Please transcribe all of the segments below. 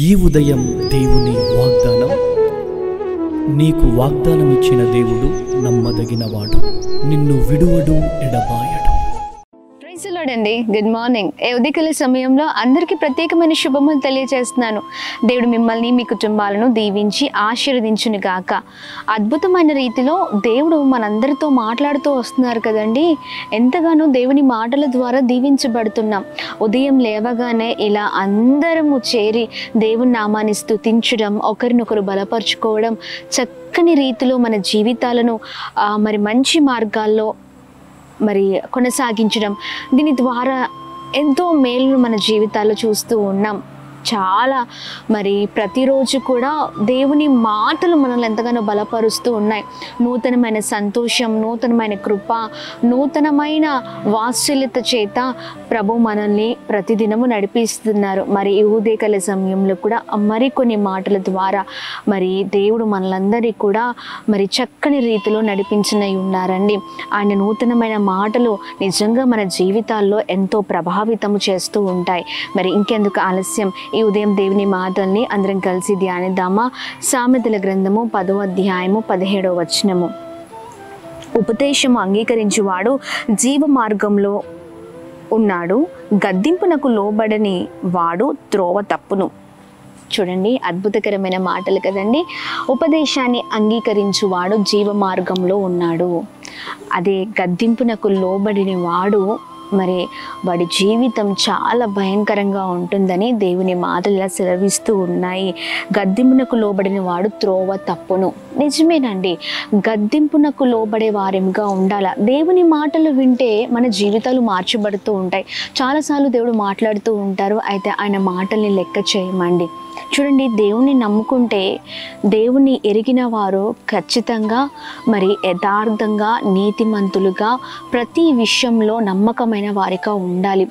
ఈ ఉదయం దేవుని వాగ్దానం నీకు వాగ్దానం ఇచ్చిన దేవుడు నమ్మదగినవాడు నిన్ను విడువడు ఎడబాయడు ప్రైజ్ అండి గుడ్ మార్నింగ్ ఏ ఉదయకాల సమయంలో అందరికీ ప్రత్యేకమైన శుభములు తెలియజేస్తున్నాను దేవుడు మిమ్మల్ని మీ కుటుంబాలను దీవించి ఆశీర్వదించును గాక అద్భుతమైన రీతిలో దేవుడు మనందరితో మాట్లాడుతూ వస్తున్నారు కదండి ఎంతగానో దేవుని మాటల ద్వారా దీవించబడుతున్నాం ఉదయం లేవగానే ఇలా అందరము చేరి దేవుని నామాన్ని స్తుతించడం ఒకరినొకరు బలపరుచుకోవడం చక్కని రీతిలో మన జీవితాలను ఆ, మరి మంచి మార్గాల్లో మరి కొనసాగించడం దీని ద్వారా ఎంతో మేలు మన జీవితాల్లో చూస్తూ ఉన్నాం చాలా మరి ప్రతిరోజు కూడా దేవుని మాటలు మనల్ని ఎంతగానో బలపరుస్తూ ఉన్నాయి నూతనమైన సంతోషం నూతనమైన కృప నూతనమైన వాత్సల్యత చేత ప్రభు మనల్ని ప్రతిదినము నడిపిస్తున్నారు మరి ఈ ఉదయకాల సమయంలో కూడా మరికొన్ని మాటల ద్వారా మరి దేవుడు మనలందరికీ కూడా మరి చక్కని రీతిలో నడిపించనై ఉన్నారండి ఆయన నూతనమైన మాటలు నిజంగా మన జీవితాల్లో ఎంతో ప్రభావితము చేస్తూ ఉంటాయి మరి ఇంకెందుకు ఆలస్యం ఈ ఉదయం దేవుని మాటల్ని అందరం కలిసి ధ్యానిద్దామా సామెతల గ్రంథము పదో అధ్యాయము పదిహేడవ వచనము ఉపదేశము అంగీకరించువాడు జీవ మార్గంలో ఉన్నాడు గద్దింపునకు లోబడని వాడు త్రోవ తప్పును చూడండి అద్భుతకరమైన మాటలు కదండి ఉపదేశాన్ని అంగీకరించువాడు జీవ మార్గంలో ఉన్నాడు అదే గద్దింపునకు లోబడిన వాడు మరి వాడి జీవితం చాలా భయంకరంగా ఉంటుందని దేవుని మాటలు ఇలా సెలవిస్తూ ఉన్నాయి గద్దింపునకు లోబడిన వాడు త్రోవ తప్పును నిజమేనండి గద్దింపునకు లోబడే వారిగా ఉండాల దేవుని మాటలు వింటే మన జీవితాలు మార్చబడుతూ ఉంటాయి చాలాసార్లు దేవుడు మాట్లాడుతూ ఉంటారు అయితే ఆయన మాటల్ని లెక్క చేయమండి చూడండి దేవుని నమ్ముకుంటే దేవుని ఎరిగిన వారు ఖచ్చితంగా మరి యథార్థంగా నీతిమంతులుగా ప్రతి విషయంలో నమ్మకమైన వారిగా ఉండాలి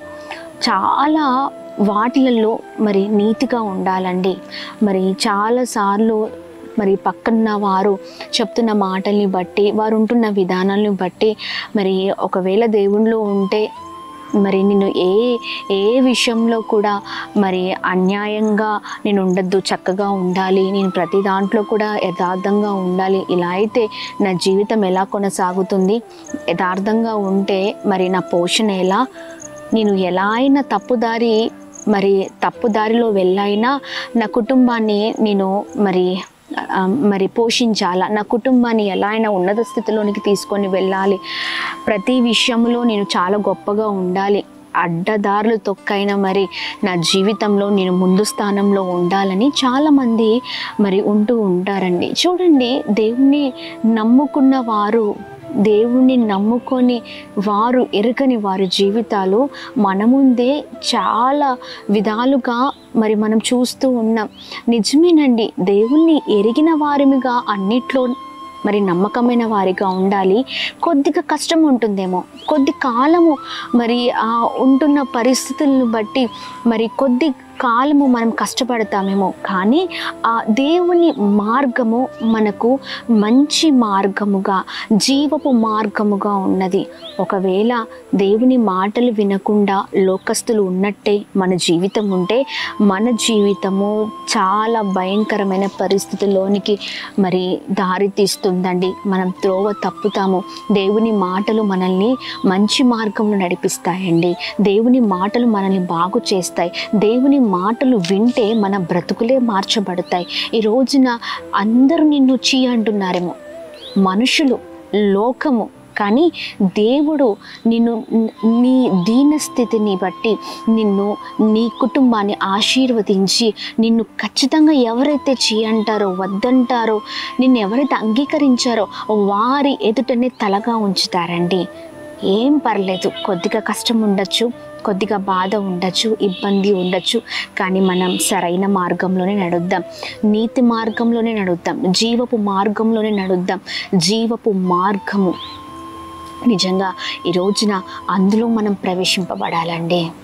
చాలా వాటిలలో మరి నీతిగా ఉండాలండి మరి చాలాసార్లు మరి పక్కన వారు చెప్తున్న మాటల్ని బట్టి వారు ఉంటున్న విధానాలను బట్టి మరి ఒకవేళ దేవుణ్ణిలో ఉంటే మరి నిన్ను ఏ ఏ విషయంలో కూడా మరి అన్యాయంగా నేను ఉండద్దు చక్కగా ఉండాలి నేను ప్రతి దాంట్లో కూడా యథార్థంగా ఉండాలి ఇలా అయితే నా జీవితం ఎలా కొనసాగుతుంది యథార్థంగా ఉంటే మరి నా పోషణ ఎలా నేను ఎలా అయినా తప్పుదారి మరి తప్పుదారిలో వెళ్ళైనా నా కుటుంబాన్ని నేను మరి ఆ, మరి పోషించాలా నా కుటుంబాన్ని ఎలా అయినా ఉన్నత స్థితిలోనికి తీసుకొని వెళ్ళాలి ప్రతి విషయంలో నేను చాలా గొప్పగా ఉండాలి అడ్డదారులు తొక్కైనా మరి నా జీవితంలో నేను ముందు స్థానంలో ఉండాలని చాలామంది మరి ఉంటూ ఉంటారండి చూడండి దేవుణ్ణి నమ్ముకున్న వారు దేవుణ్ణి నమ్ముకొని వారు ఎరుకని వారి జీవితాలు మన ముందే చాలా విధాలుగా మరి మనం చూస్తూ ఉన్నాం నిజమేనండి దేవుణ్ణి ఎరిగిన వారిమిగా అన్నిట్లో మరి నమ్మకమైన వారిగా ఉండాలి కొద్దిగా కష్టం ఉంటుందేమో కొద్ది కాలము మరి ఆ ఉంటున్న పరిస్థితులను బట్టి మరి కొద్ది కాలము మనం కష్టపడతామేమో కానీ ఆ దేవుని మార్గము మనకు మంచి మార్గముగా జీవపు మార్గముగా ఉన్నది ఒకవేళ దేవుని మాటలు వినకుండా లోకస్తులు ఉన్నట్టే మన జీవితం ఉంటే మన జీవితము చాలా భయంకరమైన పరిస్థితుల్లోనికి మరి దారి తీస్తుందండి మనం త్రోవ తప్పుతాము దేవుని మాటలు మనల్ని మంచి మార్గంలో నడిపిస్తాయండి దేవుని మాటలు మనల్ని బాగు చేస్తాయి దేవుని మాటలు వింటే మన బ్రతుకులే మార్చబడతాయి ఈ రోజున అందరూ నిన్ను చీ అంటున్నారేమో మనుషులు లోకము కానీ దేవుడు నిన్ను నీ దీన స్థితిని బట్టి నిన్ను నీ కుటుంబాన్ని ఆశీర్వదించి నిన్ను ఖచ్చితంగా ఎవరైతే చేయంటారో వద్దంటారో నిన్ను ఎవరైతే అంగీకరించారో వారి ఎదుటనే తలగా ఉంచుతారండి ఏం పర్లేదు కొద్దిగా కష్టం ఉండొచ్చు కొద్దిగా బాధ ఉండొచ్చు ఇబ్బంది ఉండొచ్చు కానీ మనం సరైన మార్గంలోనే నడుద్దాం నీతి మార్గంలోనే నడుద్దాం జీవపు మార్గంలోనే నడుద్దాం జీవపు మార్గము నిజంగా ఈ రోజున అందులో మనం ప్రవేశింపబడాలండి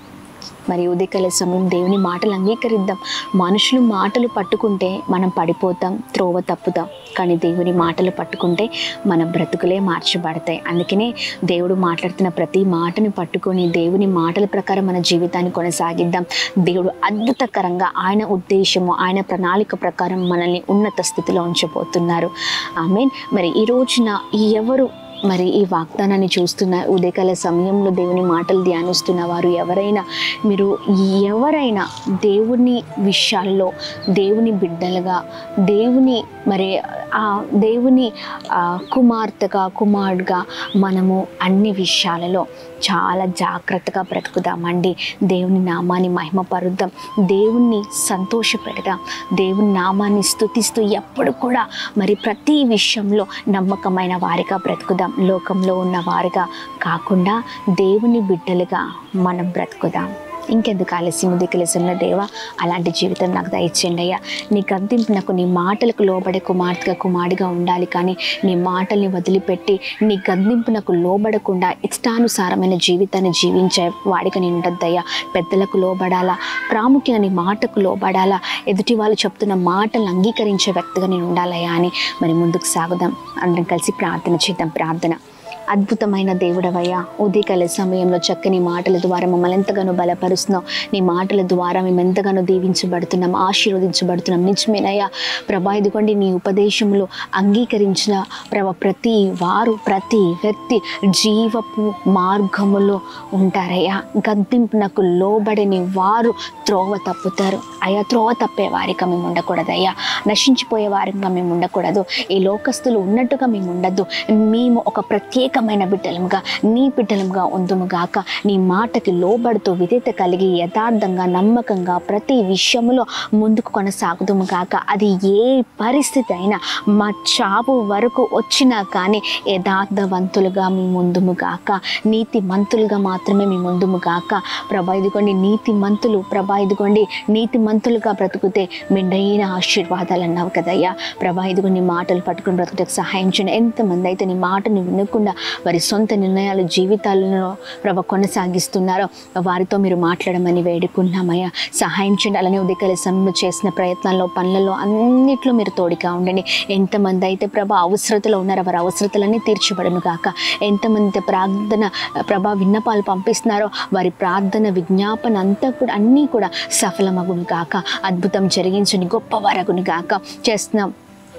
మరి ఉదయకాల సమయం దేవుని మాటలు అంగీకరిద్దాం మనుషులు మాటలు పట్టుకుంటే మనం పడిపోతాం త్రోవ తప్పుతాం కానీ దేవుని మాటలు పట్టుకుంటే మన బ్రతుకులే మార్చబడతాయి అందుకనే దేవుడు మాట్లాడుతున్న ప్రతి మాటని పట్టుకొని దేవుని మాటల ప్రకారం మన జీవితాన్ని కొనసాగిద్దాం దేవుడు అద్భుతకరంగా ఆయన ఉద్దేశము ఆయన ప్రణాళిక ప్రకారం మనల్ని ఉన్నత స్థితిలో ఉంచబోతున్నారు ఐ మీన్ మరి ఈ రోజున ఎవరు మరి ఈ వాగ్దానాన్ని చూస్తున్న ఉదయకాల సమయంలో దేవుని మాటలు ధ్యానిస్తున్న వారు ఎవరైనా మీరు ఎవరైనా దేవుని విషయాల్లో దేవుని బిడ్డలుగా దేవుని మరి ఆ దేవుని ఆ, కుమార్తెగా కుమారుడుగా మనము అన్ని విషయాలలో చాలా జాగ్రత్తగా బ్రతుకుదామండి దేవుని నామాన్ని మహిమపరుద్దాం దేవుణ్ణి సంతోషపెడదాం దేవుని నామాన్ని స్తుతిస్తూ ఎప్పుడు కూడా మరి ప్రతి విషయంలో నమ్మకమైన వారిగా బ్రతుకుదాం లోకంలో ఉన్న వారిగా కాకుండా దేవుని బిడ్డలుగా మనం బ్రతుకుదాం ఇంకెందుకు ఆలస్యం దిక్కులేసిన దేవ అలాంటి జీవితం నాకు దయచేయండి అయ్యా నీ గద్దింపు నాకు నీ మాటలకు లోబడే కుమార్తెగా కుమారుడిగా ఉండాలి కానీ నీ మాటల్ని వదిలిపెట్టి నీ గద్దింపు నాకు లోబడకుండా ఇష్టానుసారమైన జీవితాన్ని జీవించే వాడిగా నేను ఉండద్దయ్యా పెద్దలకు లోబడాలా ప్రాముఖ్యంగా నీ మాటకు లోబడాలా ఎదుటి వాళ్ళు చెప్తున్న మాటలను అంగీకరించే వ్యక్తిగా నేను ఉండాలయ్యా అని మరి ముందుకు సాగుదాం అందరం కలిసి ప్రార్థన చేద్దాం ప్రార్థన అద్భుతమైన దేవుడవయ్యా ఉదయకాల సమయంలో చక్కని మాటల ద్వారా మమ్మల్ని ఎంతగానో బలపరుస్తున్నాం నీ మాటల ద్వారా మేము ఎంతగానో దీవించబడుతున్నాం ఆశీర్వదించబడుతున్నాం నిజమేనయ్యా ప్రభా ఇదిగోండి నీ ఉపదేశంలో అంగీకరించిన ప్రభ ప్రతి వారు ప్రతి వ్యక్తి జీవపు మార్గములో ఉంటారయ్యా గద్దింపునకు లోబడని వారు త్రోవ తప్పుతారు అయ్యా త్రోవ తప్పే వారిగా మేము ఉండకూడదయ్యా నశించిపోయే వారిగా మేము ఉండకూడదు ఈ లోకస్తులు ఉన్నట్టుగా మేము ఉండద్దు మేము ఒక ప్రత్యేకమైన బిడ్డలముగా నీ బిడ్డలముగా ఉందుముగాక నీ మాటకి లోబడుతూ విధేత కలిగి యథార్థంగా నమ్మకంగా ప్రతి విషయంలో ముందుకు కొనసాగుదుము గాక అది ఏ పరిస్థితి అయినా మా చావు వరకు వచ్చినా కానీ యథార్థవంతులుగా మీ ముందుము గాక నీతి మంతులుగా మాత్రమే మీ ముందుము గాక ప్రభా ఇదిగోండి నీతి మంతులు ప్రభా ఇదిగోండి నీతి మంతులుగా బ్రతుకుతే మెండైన ఆశీర్వాదాలు అన్నావు కదయ్యా ప్రభా ఇదిగో నీ మాటలు పట్టుకుని బ్రతుకుటకు సహాయం చేయండి ఎంతమంది అయితే నీ మాటను వినకుండా వారి సొంత నిర్ణయాలు జీవితాలను ప్రభ కొనసాగిస్తున్నారో వారితో మీరు మాట్లాడమని వేడుకున్నామయ్యా సహాయం చేయండి అలానే ఉదయకాల సమయంలో చేసిన ప్రయత్నాల్లో పనులలో అన్నిట్లో మీరు తోడుగా ఉండండి ఎంతమంది అయితే ప్రభ అవసరతలో ఉన్నారో వారి అవసరతలన్నీ తీర్చబడను గాక ఎంతమంది అయితే ప్రార్థన ప్రభా విన్నపాలు పంపిస్తున్నారో వారి ప్రార్థన విజ్ఞాపన అంతా కూడా అన్నీ కూడా సఫలమగును గాక అద్భుతం జరిగించని గొప్ప వరగును గాక చేస్తున్నాం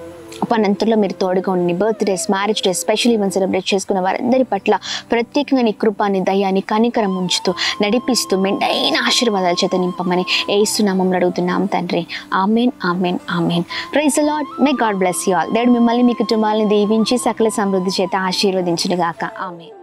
పనంతలో మీరు తోడుగా ఉండి birthdays marriage days special event celebrate చేసుకున్న వారందరి పట్ల ప్రత్యేకంగా నీ కృపాని దయాన్ని కనికరం ఉంచుతూ నడిపిస్తూ మెండైన ఆశీర్వాదాల చేత నింపమని ఏసునామం అడుగుతున్నాం తండ్రి amen amen amen praise Lord may God bless you all దేవుడు మిమ్మల్ని మీ కుటుంబాలను దీవించి సకల సమృద్ధి చేత ఆశీర్వదించును గాక ఆమెన్